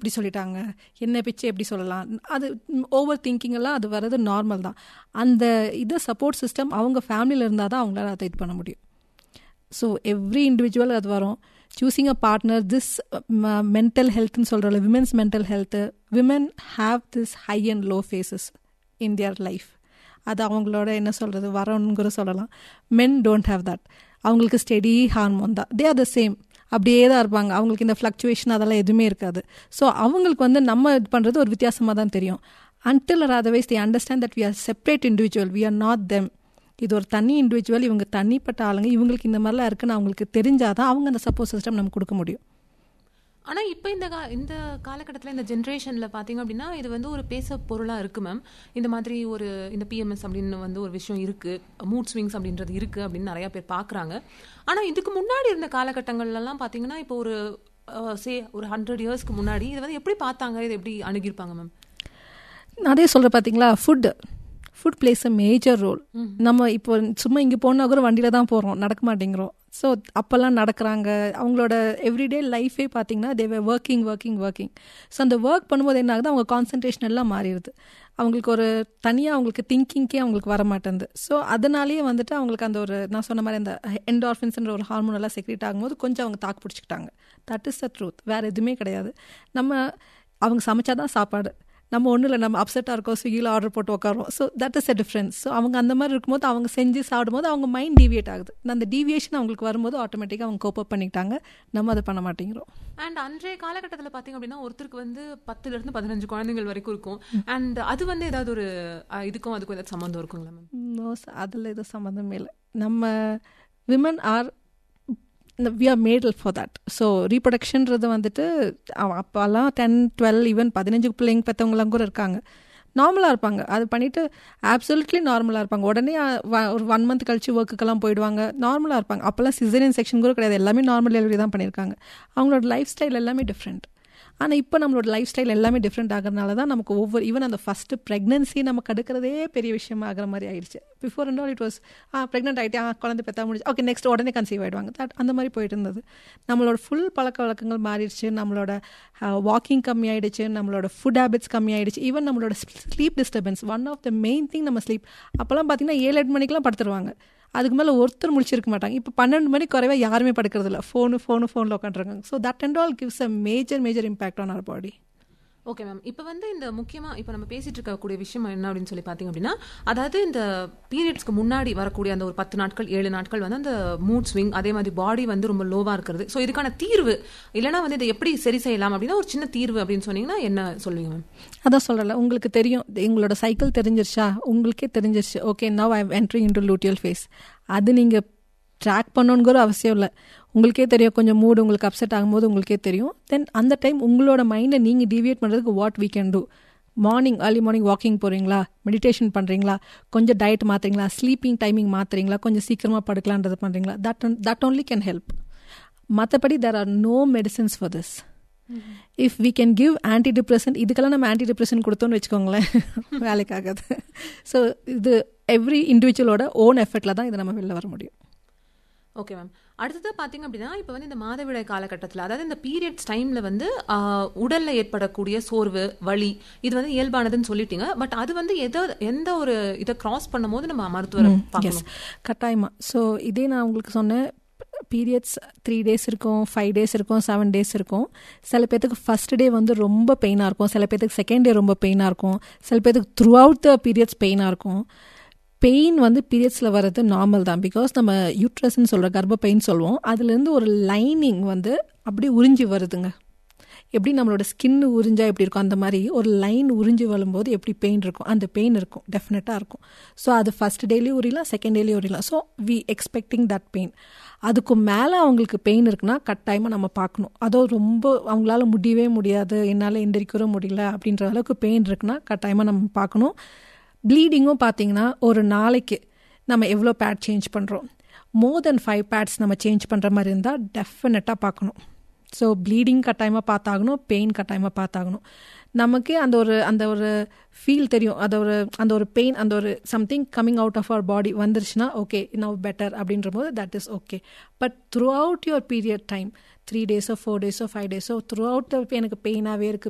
இப்படி சொல்லிட்டாங்க என்ன பிச்சை எப்படி சொல்லலாம் அது ஓவர் திங்கிங் எல்லாம் அது வர்றது நார்மல் தான் அந்த இது சப்போர்ட் சிஸ்டம் அவங்க ஃபேமிலியில் இருந்தால் தான் அவங்களால அதை இது பண்ண முடியும் ஸோ எவ்ரி இண்டிவிஜுவல் அது வரும் choosing a partner this mental ஹெல்த்னு சொல்கிறோம்ல women's mental health women have this high and low phases in their life அது அவங்களோட என்ன சொல்கிறது வரணுங்கிற சொல்லலாம் மென் டோன்ட் ஹாவ் தட் அவங்களுக்கு ஸ்டெடி ஹார்மோன் தான் தே ஆர் த சேம் அப்படியே தான் இருப்பாங்க அவங்களுக்கு இந்த ஃப்ளக்சுவேஷன் அதெல்லாம் எதுவுமே இருக்காது ஸோ அவங்களுக்கு வந்து நம்ம இது பண்ணுறது ஒரு வித்தியாசமாக தான் தெரியும் until or otherwise the understand that we are separate individual we are not them இது ஒரு தனி இண்டிவிஜுவல் இவங்க தனிப்பட்ட ஆளுங்க இவங்களுக்கு இந்த மாதிரிலாம் இருக்குன்னு அவங்களுக்கு தெரிஞ்சாதான் அவங்க அந்த சப்போர்ட் சிஸ்டம் நமக்கு கொடுக்க முடியும் ஆனால் இப்போ இந்த கா இந்த காலகட்டத்தில் இந்த ஜென்ரேஷனில் பார்த்தீங்க அப்படின்னா இது வந்து ஒரு பேச பொருளாக இருக்குது மேம் இந்த மாதிரி ஒரு இந்த பிஎம்எஸ் அப்படின்னு வந்து ஒரு விஷயம் இருக்குது மூட் ஸ்விங்ஸ் அப்படின்றது இருக்குது அப்படின்னு நிறையா பேர் பார்க்குறாங்க ஆனால் இதுக்கு முன்னாடி இருந்த காலகட்டங்கள்லாம் பார்த்தீங்கன்னா இப்போ ஒரு சே ஒரு ஹண்ட்ரட் இயர்ஸ்க்கு முன்னாடி இதை வந்து எப்படி பார்த்தாங்க இதை எப்படி அணுகிருப்பாங்க மேம் நிறைய சொல்கிற பார்த்தீங்களா food food plays a major role நம்ம இப்போ சும்மா இங்கே போனால் கூட வண்டியில் தான் போகிறோம் நடக்க மாட்டேங்கிறோம் ஸோ அப்போல்லாம் நடக்கிறாங்க அவங்களோட எவ்ரிடே லைஃபே பார்த்தீங்கன்னா தேவை ஒர்க்கிங் ஒர்க்கிங் ஒர்க்கிங் ஸோ அந்த ஒர்க் பண்ணும்போது என்ன ஆகுது அவங்க கான்சன்ட்ரேஷன் எல்லாம் மாறிடுது அவங்களுக்கு ஒரு தனியாக அவங்களுக்கு திங்கிங்கே அவங்களுக்கு வர மாட்டேங்குது ஸோ அதனாலேயே வந்துட்டு அவங்களுக்கு அந்த ஒரு நான் சொன்ன மாதிரி அந்த என்டார்ஃபின்ஸ்ன்ற ஒரு ஹார்மோன் எல்லாம் செக்ரேட் ஆகும்போது கொஞ்சம் அவங்க தாக்கு பிடிச்சிக்கிட்டாங்க தட் இஸ் த ட்ரூத் வேறு எதுவுமே கிடையாது நம்ம அவங்க சமைச்சாதான் சாப்பாடு நம்ம ஒன்றும் இல்லை நம்ம அப்செட்டாக இருக்கோம் ஸ்விக்கியில் ஆர்டர் போட்டு உட்காரோம் so that is a difference so அவங்க அந்த மாதிரி இருக்கும்போது அவங்க செஞ்சு சாப்பிடும்போது அவங்க மைண்ட் டீவியேட் ஆகுது அந்த டீவியேஷன் அவங்களுக்கு வரும்போது ஆட்டோமேட்டிக்காக அவங்க கோப்பப் பண்ணிக்கிட்டாங்க நம்ம அதை பண்ண மாட்டேங்கிறோம் அண்ட் அன்றைய காலகட்டத்தில் பார்த்தீங்க அப்படின்னா ஒருத்தருக்கு வந்து பத்துலேருந்து பதினஞ்சு குழந்தைகள் வரைக்கும் இருக்கும் அண்ட் அது வந்து ஏதாவது ஒரு இதுக்கும் அதுக்கும் ஏதாவது சம்மந்தம் இருக்குங்களா மேம் நோ அதில் எதுவும் சம்மந்தமே இல்லை நம்ம women are we are made for that so ரீப்ரொடக்ஷன்றது வந்துட்டு அப்போல்லாம் டென் டுவெல் ஈவன் பதினஞ்சு பிள்ளைங்க பெற்றவங்களாம் கூட இருக்காங்க நார்மலாக இருப்பாங்க அது பண்ணிவிட்டு ஆப்சல்யூட்லி நார்மலாக இருப்பாங்க உடனே ஒரு ஒன் மந்த் கழிச்சு ஒர்க்குக்கெல்லாம் போயிடுவாங்க நார்மலாக இருப்பாங்க அப்போல்லாம் சிசரியன் செக்ஷன் கூட கிடையாது எல்லாமே நார்மல் டெலிவரி தான் பண்ணியிருக்காங்க அவங்களோட லைஃப் ஸ்டைல் எல்லாமே டிஃப்ரெண்ட் ஆனால் இப்போ நம்மளோட லைஃப் ஸ்டைல் எல்லாமே டிஃப்ரெண்ட் ஆகிறதுனால தான் நமக்கு ஒவ்வொரு ஈவன் அந்த ஃபஸ்ட்டு ப்ரெக்னன்சி நம்ம கடுக்கிறதே பெரிய விஷயமா ஆகிற மாதிரி ஆயிடுச்சு before and all it was a pregnant ஆகிட்டே ஆ குழந்தை பெற்றா முடிச்சு ஓகே நெக்ஸ்ட் உடனே கன்சீவ் ஆகிடுவாங்க தட் அந்த மாதிரி போயிட்டு இருந்தது நம்மளோட ஃபுல் பழக்க வழக்கங்கள் மாறிடுச்சு நம்மளோட வாக்கிங் கம்மி ஆயிடுச்சு நம்மளோட ஃபுட் ஹேபிட்ஸ் கம்மி ஆயிடுச்சு ஈவன் நம்மளோட sleep disturbance one of the main thing நம்ம ஸ்லீப் அப்போல்லாம் பார்த்தீங்கன்னா ஏழு எட்டு மணிக்கெலாம் படுத்துருவாங்க அதுக்கு மேலே ஒருத்தர் முடிச்சிருக்க மாட்டாங்க இப்போ பன்னெண்டு மணி குறைவா யாருமே படுக்கிறது இல்லை ஃபோனு ஃபோனு ஃபோனில் உட்காந்துருக்காங்க so that and all gives a major major impact on our body okay ma'am இப்போ வந்து இந்த முக்கியமாக இப்போ நம்ம பேசிட்டு இருக்கக்கூடிய விஷயம் என்ன அப்படின்னு சொல்லி பார்த்தீங்க அப்படின்னா அதாவது இந்த பீரியட்ஸ்க்கு முன்னாடி வரக்கூடிய அந்த ஒரு பத்து நாட்கள் ஏழு நாட்கள் வந்து அந்த மூட் ஸ்விங் அதே மாதிரி பாடி வந்து ரொம்ப லோவாக இருக்கிறது ஸோ இதுக்கான தீர்வு இல்லைனா வந்து இதை எப்படி சரி செய்யலாம் அப்படின்னா ஒரு சின்ன தீர்வு அப்படின்னு சொன்னீங்கன்னா என்ன சொல்லுவீங்க மேம் அதான் சொல்லலை உங்களுக்கு தெரியும் உங்களோட சைக்கிள் தெரிஞ்சிருச்சா உங்களுக்கே தெரிஞ்சிருச்சு okay now I entry into luteal phase அது நீங்கள் ட்ராக் பண்ணணுங்கிற அவசியம் இல்லை உங்களுக்கே தெரியும் கொஞ்சம் மூடு உங்களுக்கு அப்செட் ஆகும்போது உங்களுக்கே தெரியும் தென் அந்த டைம் உங்களோட மைண்டை நீங்கள் டிவியேட் பண்ணுறதுக்கு what we can do morning early morning walking போகிறீங்களா மெடிடேஷன் பண்ணுறீங்களா கொஞ்சம் டயட் மாற்றுறீங்களா ஸ்லீப்பிங் டைமிங் மாற்றுறீங்களா கொஞ்சம் சீக்கிரமாக படுக்கலான்றது பண்ணுறீங்களா that that only can help மற்றபடி there are no medicines for this if we can give anti depression இதுக்கெல்லாம் நம்ம ஆன்டி டிப்ரெஷன் கொடுத்தோன்னு வச்சுக்கோங்களேன் வேலைக்காகாது ஸோ இது எவ்ரி இண்டிவிஜுவலோட ஓன் எஃபெக்டில் தான் இதை நம்ம வெளில வர முடியும் ஓகே மேம் அடுத்தது பார்த்தீங்க அப்படின்னா இப்போ வந்து இந்த மாதவிடாய் காலகட்டத்தில் அதாவது இந்த பீரியட்ஸ் டைமில் வந்து உடலில் ஏற்படக்கூடிய சோர்வு வலி இது வந்து இயல்பானதுன்னு சொல்லிட்டீங்க பட் அது வந்து எதோ எந்த ஒரு இதை கிராஸ் பண்ணும்போது நம்ம மருத்துவரை எஸ் கட்டாயமாக ஸோ இதே நான் உங்களுக்கு சொன்னேன் பீரியட்ஸ் த்ரீ டேஸ் இருக்கும் ஃபைவ் டேஸ் இருக்கும் செவன் டேஸ் இருக்கும் சில பேர்த்துக்கு ஃபஸ்ட் டே வந்து ரொம்ப பெயினாக இருக்கும் சில பேர்த்துக்கு செகண்ட் டே ரொம்ப பெயினாக இருக்கும் சில பேர்த்துக்கு த்ரூ அவுட் த பீரியட்ஸ் பெயினாக இருக்கும் பெயின் வந்து பீரியட்ஸில் வர்றது நார்மல் தான் பிகாஸ் நம்ம யூட்ரஸ்ன்னு சொல்கிற கர்ப்ப பெயின் சொல்லுவோம் அதுலேருந்து ஒரு லைனிங் வந்து அப்படியே உறிஞ்சி வருதுங்க எப்படி நம்மளோட ஸ்கின் உறிஞ்சா எப்படி இருக்கும் அந்த மாதிரி ஒரு லைன் உறிஞ்சி வரும்போது எப்படி பெயின் இருக்கும் அந்த பெயின் இருக்கும் டெஃபினட்டாக இருக்கும் ஸோ அது ஃபஸ்ட் டேலேயும் உரியலாம் செகண்ட் டேலேயும் உரியலாம் so we expecting that pain அதுக்கு மேலே அவங்களுக்கு பெயின் இருக்குன்னா கட்டாயமாக நம்ம பார்க்கணும் அதோ ரொம்ப அவங்களால முடியவே முடியாது என்னால் எந்திரிக்கவே முடியல அப்படின்ற அளவுக்கு பெயின் இருக்குன்னா கட்டாயமாக நம்ம பார்க்கணும் ப்ளீடிங்கும் பார்த்தீங்கன்னா ஒரு நாளைக்கு நம்ம எவ்வளோ பேட் சேஞ்ச் பண்ணுறோம் மோர் தென் ஃபைவ் பேட்ஸ் நம்ம சேஞ்ச் பண்ணுற மாதிரி இருந்தால் டெஃபினட்டாக பார்க்கணும் ஸோ ப்ளீடிங் கட்டாயமாக பார்த்தாகணும் பெயின் கட்டாயமாக பார்த்தாகணும் நமக்கே அந்த ஒரு அந்த ஒரு ஃபீல் தெரியும் அந்த ஒரு அந்த ஒரு பெயின் அந்த ஒரு something coming out of our body வந்துருச்சுன்னா ஓகே நவ் பெட்டர் அப்படின்ற போது that is okay but throughout your period time three டேஸோ ஃபோர் டேஸோ ஃபைவ் டேஸோ த்ரூ அவுட் எனக்கு பெயினாகவே இருக்குது